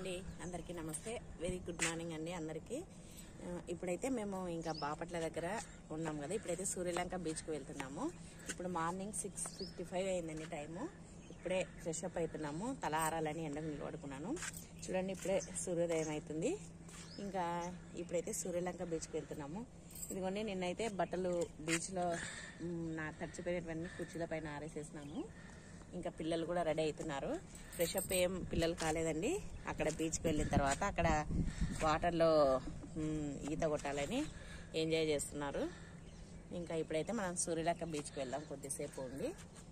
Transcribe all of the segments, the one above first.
అండి అందరికీ నమస్తే వెరీ గుడ్ మార్నింగ్ అండి అందరికీ ఆ, ఇప్పుడైతే మేము ఇంకా బాపట్ల దగ్గర ఉన్నాం కదా ఇప్పుడైతే సూర్యలంక బీచ్కి వెళ్తున్నాము ఇప్పుడు మార్నింగ్ సిక్స్ ఫిఫ్టీ ఫైవ్ అయిందండి టైము ఇప్పుడే ఫ్రెష్ అప్ అవుతున్నాము తల ఆరాలని ఎండకు నిలబడుకున్నాను చూడండి ఇప్పుడే సూర్యోదయం అవుతుంది ఇంకా ఇప్పుడైతే సూర్యలంక బీచ్కి వెళ్తున్నాము ఇదిగోండి నిన్నైతే బట్టలు బీచ్లో మ్, నా తడిచిపోయినటువంటి కుర్చీల పైన ఆరేసేసినాము ఇంకా పిల్లలు కూడా రెడీ అవుతున్నారు ఫ్రెష్ అప్ ఏం పిల్లలు కాలేదండి అక్కడ బీచ్కి వెళ్ళిన తర్వాత అక్కడ వాటర్లో మ్, ఈత కొట్టాలని ఎంజాయ్ చేస్తున్నారు ఇంకా ఇప్పుడైతే మనం సూర్యలక్క బీచ్కి వెళ్దాం కొద్దిసేపు ఉండి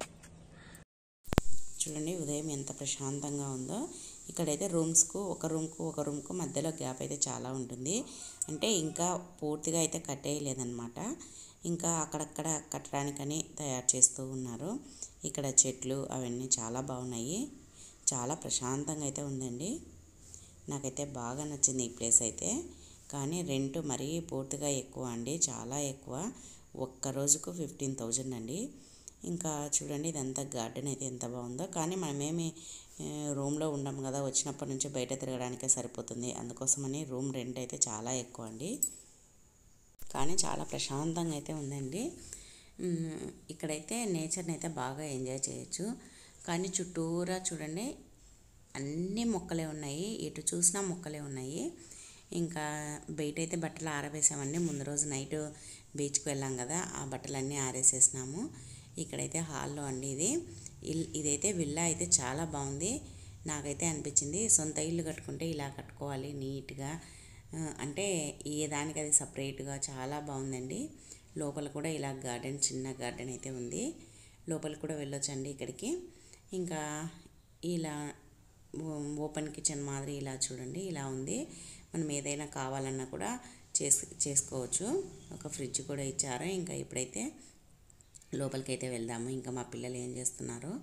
చూడండి ఉదయం ఎంత ప్రశాంతంగా ఉందో ఇక్కడైతే రూమ్స్కు ఒక రూమ్కు ఒక రూమ్కు మధ్యలో గ్యాప్ అయితే చాలా ఉంటుంది అంటే ఇంకా పూర్తిగా అయితే కట్టేయలేదన్నమాట ఇంకా అక్కడక్కడ కట్టడానికని తయారు చేస్తూ ఉన్నారు ఇక్కడ చెట్లు అవన్నీ చాలా బాగున్నాయి చాలా ప్రశాంతంగా అయితే ఉందండి నాకైతే బాగా నచ్చింది ఈ ప్లేస్ అయితే కానీ రెంట్ మరీ పూర్తిగా ఎక్కువ అండి చాలా ఎక్కువ ఒక్క రోజుకు ఫిఫ్టీన్ థౌజండ్ అండి ఇంకా చూడండి ఇదంతా గార్డెన్ అయితే ఎంత బాగుందో కానీ మనమేమి ఆ, రూమ్లో ఉండం కదా వచ్చినప్పటి నుంచి బయట తిరగడానికే సరిపోతుంది అందుకోసమని రూమ్ రెంట్ అయితే చాలా ఎక్కువ అండి కానీ చాలా ప్రశాంతంగా అయితే ఉందండి మ్, ఇక్కడైతే నేచర్ని అయితే బాగా ఎంజాయ్ చేయొచ్చు కానీ చుట్టూరా చూడండి అన్ని మొక్కలే ఉన్నాయి ఎటు చూసినా మొక్కలే ఉన్నాయి ఇంకా బయట అయితే బట్టలు ఆరవేసామండి ముందు రోజు నైట్ బీచ్కి వెళ్ళాం కదా ఆ బట్టలన్నీ ఆరేసేసినాము ఇక్కడైతే హాల్లో అండి ఇది ఇల్ ఇదైతే విల్లా అయితే చాలా బాగుంది నాకైతే అనిపించింది సొంత ఇల్లు కట్టుకుంటే ఇలా కట్టుకోవాలి నీట్గా ఆ, అంటే ఏ దానికి అది సపరేట్గా చాలా బాగుందండి లోపల కూడా ఇలా గార్డెన్ చిన్న గార్డెన్ అయితే ఉంది లోపల కూడా వెళ్ళొచ్చండి ఇక్కడికి ఇంకా ఇలా ఓ- ఓపెన్ కిచెన్ మాదిరి ఇలా చూడండి ఇలా ఉంది మనం ఏదైనా కావాలన్నా కూడా చేసు చేసుకోవచ్చు ఒక ఫ్రిడ్జ్ కూడా ఇచ్చారు ఇంకా ఇప్పుడైతే లోపలికైతే వెళ్దాము ఇంకా మా పిల్లలు ఏం చేస్తున్నారో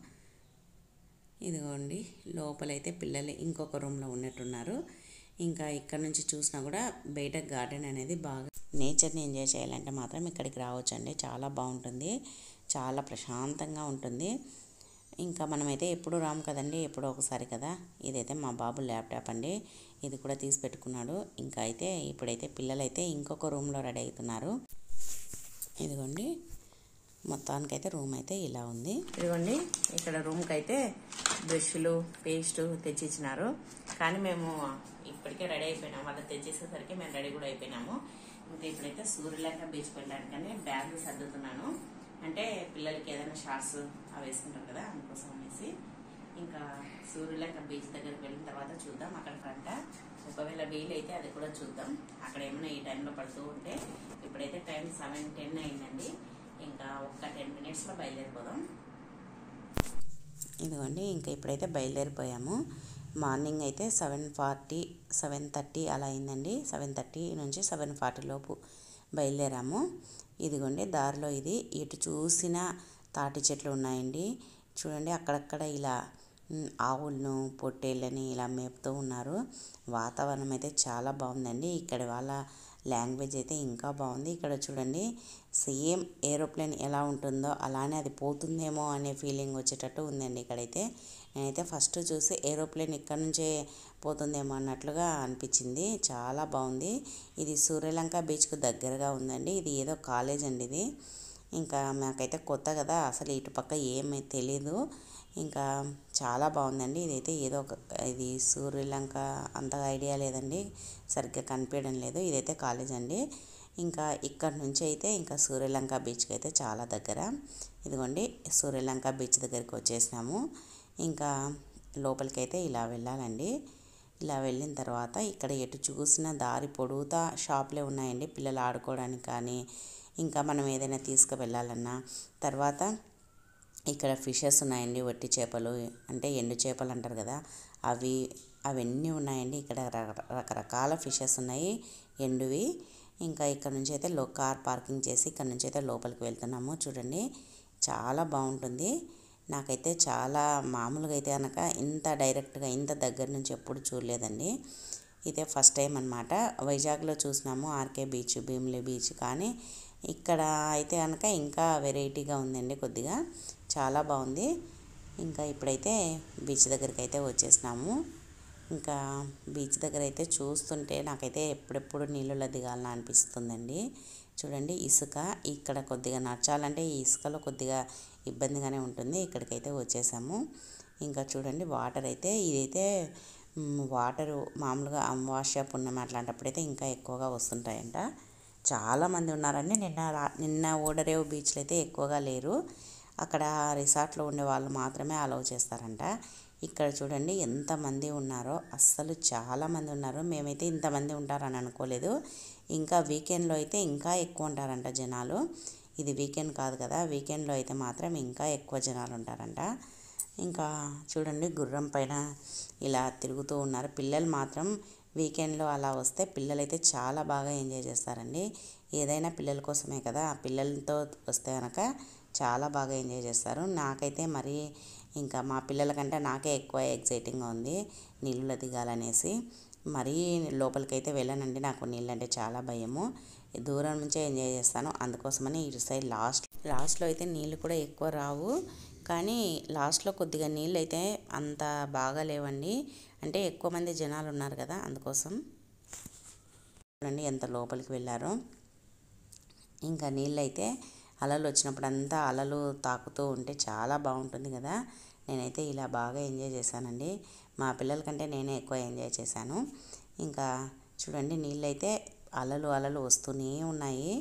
ఇదిగోండి లోపలైతే పిల్లలు ఇంకొక రూమ్లో ఉన్నట్టున్నారు ఇంకా ఇక్కడ నుంచి చూసినా కూడా బయట గార్డెన్ అనేది బాగా నేచర్ని ఎంజాయ్ చేయాలంటే మాత్రం ఇక్కడికి రావచ్చండి చాలా బాగుంటుంది చాలా ప్రశాంతంగా ఉంటుంది ఇంకా మనమైతే ఎప్పుడు రాము కదండి ఎప్పుడో ఒకసారి కదా ఇదైతే మా బాబు ల్యాప్టాప్ అండి ఇది కూడా తీసి పెట్టుకున్నాడు ఇంకా అయితే ఇప్పుడైతే పిల్లలైతే ఇంకొక రూమ్లో రెడీ అవుతున్నారు ఇదిగోండి మొత్తానికైతే రూమ్ అయితే ఇలా ఉంది ఇదిగోండి ఇక్కడ రూమ్కి అయితే బ్రష్లు పేస్ట్ తెచ్చిచ్చినారు కానీ మేము ఇప్పటికే రెడీ అయిపోయినాము వాళ్ళు తెచ్చేసేసరికి మేము రెడీ కూడా అయిపోయినాము ఇంకా ఇప్పుడైతే సూర్యలంక బీచ్కి వెళ్ళడానికని బ్యాగ్ సర్దుతున్నాను అంటే పిల్లలకి ఏదైనా షార్ట్స్ అవి వేసుకుంటారు కదా అందుకోసం అనేసి ఇంకా సూర్యలంక బీచ్ దగ్గరికి వెళ్ళిన తర్వాత చూద్దాం అక్కడ ఫ్రంట ఒకవేళ వీలైతే అది కూడా చూద్దాం అక్కడ ఏమైనా ఈ టైంలో పడుతూ ఉంటే ఇప్పుడైతే టైం సెవెన్ టెన్ అయిందండి ఇంకా ఒక్క టెన్ మినిట్స్లో బయలుదేరిపోదాం ఇదిగోండి ఇంకా ఇప్పుడైతే బయలుదేరిపోయాము మార్నింగ్ అయితే సెవెన్ ఫార్టీ సెవెన్ థర్టీ అలా అయిందండి సెవెన్ థర్టీ నుంచి సెవెన్ ఫార్టీ లోపు బయలుదేరాము ఇదిగోండి దారిలో ఇది ఇటు చూసిన తాటి చెట్లు ఉన్నాయండి చూడండి అక్కడక్కడ ఇలా మ్, ఆవులను పొట్టేళ్ళని ఇలా మేపుతూ ఉన్నారు వాతావరణం అయితే చాలా బాగుందండి ఇక్కడ వాళ్ళ లాంగ్వేజ్ అయితే ఇంకా బాగుంది ఇక్కడ చూడండి సేమ్ ఏరోప్లేన్ ఎలా ఉంటుందో అలానే అది పోతుందేమో అనే ఫీలింగ్ వచ్చేటట్టు ఉందండి ఇక్కడైతే నేనైతే ఫస్ట్ చూసి ఏరోప్లేన్ ఇక్కడ నుంచే పోతుందేమో అన్నట్లుగా అనిపించింది చాలా బాగుంది ఇది సూర్యలంక బీచ్కు దగ్గరగా ఉందండి ఇది ఏదో కాలేజ్ అండి ఇది ఇంకా మాకైతే కొత్త కదా అసలు ఇటు పక్క ఏమీ తెలీదు ఇంకా చాలా బాగుందండి ఇదైతే ఏదో ఒక ఇది సూర్యలంక అంతగా ఐడియా లేదండి సరిగ్గా కనిపించడం లేదు ఇదైతే కాలేజ్ అండి ఇంకా ఇక్కడ నుంచి అయితే ఇంకా సూర్యలంక బీచ్కి అయితే చాలా దగ్గర ఇదిగోండి సూర్యలంక బీచ్ దగ్గరికి వచ్చేసినాము ఇంకా లోపలికైతే ఇలా వెళ్ళాలండి ఇలా వెళ్ళిన తర్వాత ఇక్కడ ఎటు చూసిన దారి పొడుగుతా షాపులే ఉన్నాయండి పిల్లలు ఆడుకోవడానికి కానీ ఇంకా మనం ఏదైనా తీసుకువెళ్ళాలన్నా తర్వాత ఇక్కడ ఫిషెస్ ఉన్నాయండి వట్టి చేపలు అంటే ఎండు చేపలు అంటారు కదా అవి అవన్నీ ఉన్నాయండి ఇక్కడ రక- రకరకాల ఫిషెస్ ఉన్నాయి ఎండువి ఇంకా ఇక్కడ నుంచి అయితే లో కార్ పార్కింగ్ చేసి ఇక్కడ నుంచి అయితే లోపలికి వెళ్తున్నాము చూడండి చాలా బాగుంటుంది నాకైతే చాలా మామూలుగా అయితే కనుక ఇంత డైరెక్ట్గా ఇంత దగ్గర నుంచి ఎప్పుడు చూడలేదండి ఇదే ఫస్ట్ టైం అనమాట వైజాగ్లో చూసినాము ఆర్కే బీచ్ భీమిలి బీచ్ కానీ ఇక్కడ అయితే కనుక ఇంకా వెరైటీగా ఉందండి కొద్దిగా చాలా బాగుంది ఇంకా ఇప్పుడైతే బీచ్ దగ్గరికి అయితే వచ్చేసినాము ఇంకా బీచ్ దగ్గర అయితే చూస్తుంటే నాకైతే ఎప్పుడెప్పుడు నీళ్ళలో దిగాలని అనిపిస్తుందండి చూడండి ఇసుక ఇక్కడ కొద్దిగా నడచాలంటే ఈ ఇసుకలో కొద్దిగా ఇబ్బందిగానే ఉంటుంది ఇక్కడికైతే వచ్చేసాము ఇంకా చూడండి వాటర్ అయితే ఇదైతే మ్, వాటరు మామూలుగా అమావాస్య పుణ్యం అట్లాంటప్పుడైతే ఇంకా ఎక్కువగా వస్తుంటాయంట చాలామంది ఉన్నారండి నిన్న రా- నిన్న ఓడరేవు బీచ్లో అయితే ఎక్కువగా లేరు అక్కడ రిసార్ట్లో ఉండే వాళ్ళు మాత్రమే అలౌ చేస్తారంట ఇక్కడ చూడండి ఎంతమంది ఉన్నారో అస్సలు చాలామంది ఉన్నారు మేమైతే ఇంతమంది ఉంటారని అనుకోలేదు ఇంకా వీకెండ్లో అయితే ఇంకా ఎక్కువ ఉంటారంట జనాలు ఇది వీకెండ్ కాదు కదా వీకెండ్లో అయితే మాత్రం ఇంకా ఎక్కువ జనాలు ఉంటారంట ఇంకా చూడండి గుర్రం పైన ఇలా తిరుగుతూ ఉన్నారు పిల్లలు మాత్రం వీకెండ్లో అలా వస్తే పిల్లలైతే చాలా బాగా ఎంజాయ్ చేస్తారండి ఏదైనా పిల్లల కోసమే కదా ఆ పిల్లలతో వస్తే కనుక చాలా బాగా ఎంజాయ్ చేస్తారు నాకైతే మరి ఇంకా మా పిల్లల కంటే నాకే ఎక్కువ ఎగ్జైటింగ్గా ఉంది నీళ్ళలో దిగాలనేసి మరీ లోపలికైతే వెళ్ళానండి నాకు నీళ్ళంటే చాలా భయము దూరం నుంచే ఎంజాయ్ చేస్తాను అందుకోసమని ఇటు సైడ్ లాస్ట్ లాస్ట్లో అయితే నీళ్ళు కూడా ఎక్కువ రావు కానీ లాస్ట్లో కొద్దిగా నీళ్ళు అయితే అంత బాగా లేవండి అంటే ఎక్కువ మంది జనాలు ఉన్నారు కదా అందుకోసం చూడండి ఎంత లోపలికి వెళ్ళారో ఇంకా నీళ్ళు అయితే అలలు వచ్చినప్పుడు అంతా అలలు తాకుతూ ఉంటే చాలా బాగుంటుంది కదా నేనైతే ఇలా బాగా ఎంజాయ్ చేశానండి మా పిల్లల కంటే నేనే ఎక్కువ ఎంజాయ్ చేశాను ఇంకా చూడండి నీళ్ళు అయితే అలలు అలలు వస్తూనే ఉన్నాయి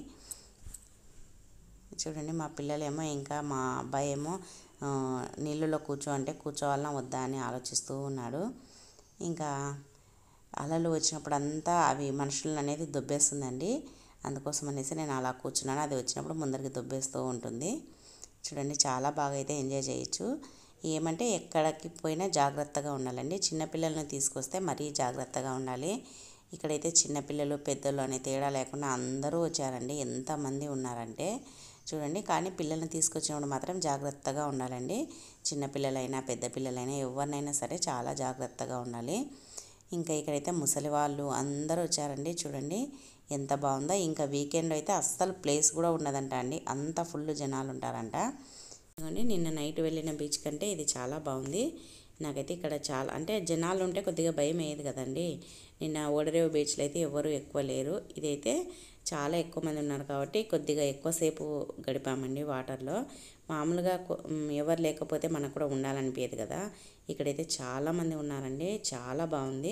చూడండి మా పిల్లలేమో ఇంకా మా అబ్బాయి ఏమో ఆ, నీళ్ళలో కూర్చో అంటే కూర్చోవాలన్నా వద్దా అని ఆలోచిస్తూ ఉన్నాడు ఇంకా అలలు వచ్చినప్పుడు అంతా అవి మనుషులను అనేది దొబ్బేస్తుందండి అందుకోసం అనేసి నేను అలా కూర్చున్నాను అది వచ్చినప్పుడు ముందరికి దొబ్బేస్తూ ఉంటుంది చూడండి చాలా బాగా అయితే ఎంజాయ్ చేయొచ్చు ఏమంటే ఎక్కడికి పోయినా జాగ్రత్తగా ఉండాలండి చిన్నపిల్లల్ని తీసుకొస్తే మరీ జాగ్రత్తగా ఉండాలి ఇక్కడైతే చిన్నపిల్లలు పెద్దలు అనే తేడా లేకుండా అందరూ వచ్చారండి ఎంతమంది ఉన్నారంటే చూడండి కానీ పిల్లల్ని తీసుకొచ్చినప్పుడు మాత్రం జాగ్రత్తగా ఉండాలండి చిన్నపిల్లలైనా పెద్ద పిల్లలైనా ఎవరినైనా సరే చాలా జాగ్రత్తగా ఉండాలి ఇంకా ఇక్కడైతే ముసలి వాళ్ళు అందరూ వచ్చారండి చూడండి ఎంత బాగుందో ఇంకా వీకెండ్ అయితే అస్సలు ప్లేస్ కూడా ఉండదంట అండి అంత ఫుల్ జనాలు ఉంటారంట ఇదిగోండి నిన్న నైట్ వెళ్ళిన బీచ్ కంటే ఇది చాలా బాగుంది నాకైతే ఇక్కడ చాలా అంటే జనాలు ఉంటే కొద్దిగా భయం అయ్యేది కదండి నిన్న ఓడరేవు బీచ్లో అయితే ఎవరు ఎక్కువ లేరు ఇదైతే చాలా ఎక్కువ మంది ఉన్నారు కాబట్టి కొద్దిగా ఎక్కువసేపు గడిపామండి వాటర్లో మామూలుగా కొ- మ్, ఎవరు లేకపోతే మనకు కూడా ఉండాలనిపించదు కదా ఇక్కడైతే చాలా మంది ఉన్నారండి చాలా బాగుంది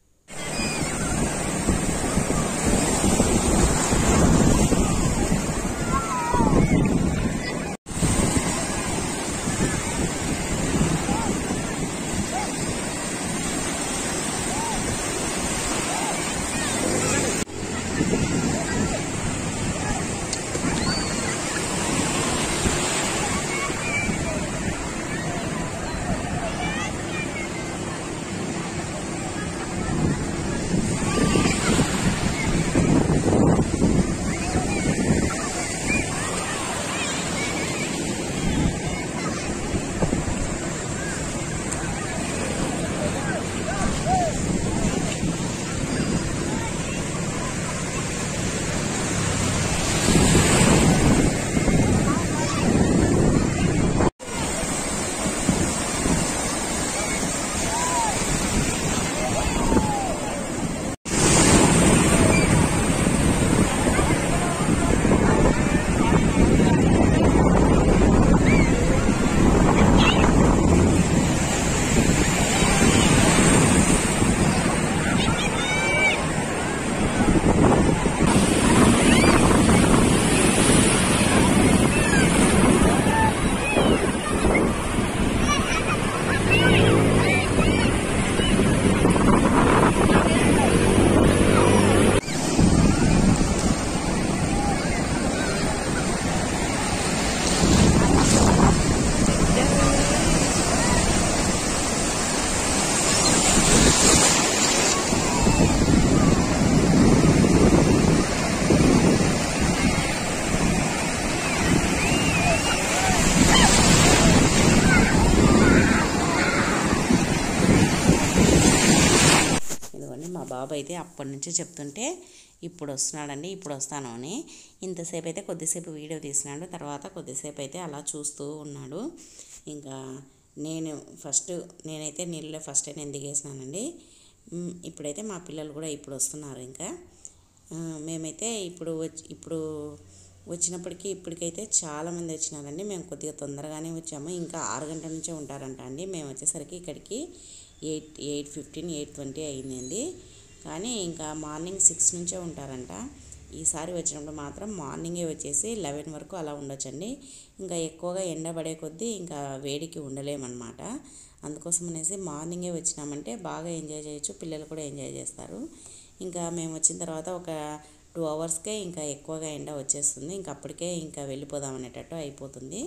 ఇదిగోండి మా బాబు అయితే అప్పటి నుంచి చెప్తుంటే ఇప్పుడు వస్తున్నాడండి ఇప్పుడు వస్తాను అని ఇంతసేపు అయితే కొద్దిసేపు వీడియో తీసినాడు తర్వాత కొద్దిసేపు అయితే అలా చూస్తూ ఉన్నాడు ఇంకా నేను ఫస్ట్ నేనైతే నీళ్ళలో ఫస్ట్ నేను దిగేసినానండి మ్, ఇప్పుడైతే మా పిల్లలు కూడా ఇప్పుడు వస్తున్నారు ఇంకా ఆ, మేమైతే ఇప్పుడు వచ్చి ఇప్పుడు వచ్చినప్పటికీ ఇప్పటికైతే చాలామంది వచ్చినారండి మేము కొద్దిగా తొందరగానే వచ్చాము ఇంకా ఆరు గంటల నుంచే ఉంటారంట అండి మేము వచ్చేసరికి ఇక్కడికి eight eight fifteen eight twenty అయిందండి కానీ ఇంకా మార్నింగ్ సిక్స్ నుంచే ఉంటారంట ఈసారి వచ్చినప్పుడు మాత్రం మార్నింగే వచ్చేసి లెవెన్ వరకు అలా ఉండొచ్చండి ఇంకా ఎక్కువగా ఎండ పడే కొద్దీ ఇంకా వేడికి ఉండలేమన్నమాట అందుకోసం అనేసి మార్నింగే వచ్చినామంటే బాగా ఎంజాయ్ చేయొచ్చు పిల్లలు కూడా ఎంజాయ్ చేస్తారు ఇంకా మేము వచ్చిన తర్వాత ఒక టూ అవర్స్కే ఇంకా ఎక్కువగా ఎండ వచ్చేస్తుంది ఇంకా అప్పటికే ఇంకా వెళ్ళిపోదాం అనేటట్టు అయిపోతుంది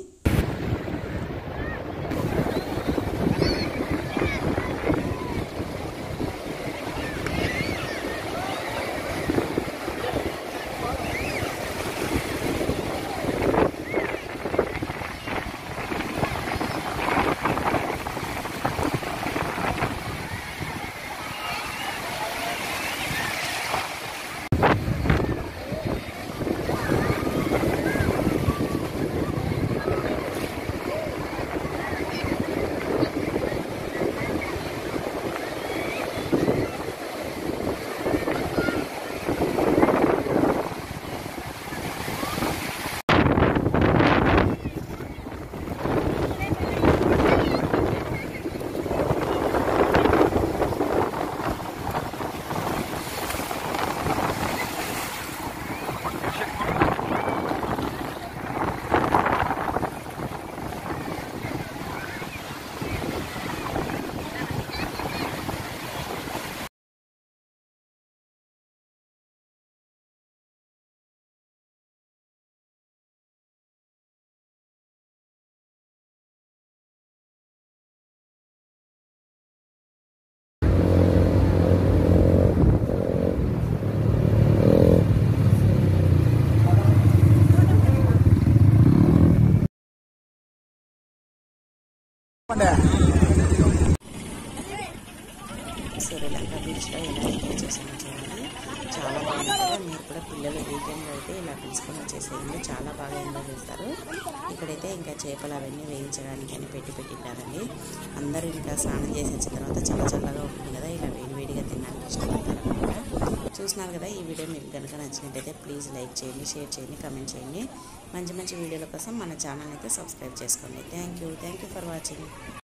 శ్రీలంక బీచ్లో ఇలా ఎంజాయ్ చేసాము చూడండి చాలా బాగుంటుంది మీరు కూడా పిల్లలు వీకెండ్లో అయితే ఇలా తీసుకొని వచ్చేసేయండి చాలా బాగా ఎంజాయ్ చేస్తారు ఇక్కడైతే ఇంకా చేపలు అవన్నీ వేయించడానికి అని పెట్టి పెట్టింటారండి అందరూ ఇంకా స్నానం చేసి వచ్చిన తర్వాత చల్ల చల్లగా ఉంటుంది కదా ఇలా వేడి వేడిగా తినడానికి ఇష్టపడతారు అనమాట చూస్తున్నారు కదా ఈ వీడియో మీకు కనుక నచ్చినట్టయితే ప్లీజ్ లైక్ చేయండి షేర్ చేయండి కమెంట్ చేయండి మంచి మంచి వీడియోల కోసం మన ఛానల్ అయితే సబ్స్క్రైబ్ చేసుకోండి thank you thank you for watching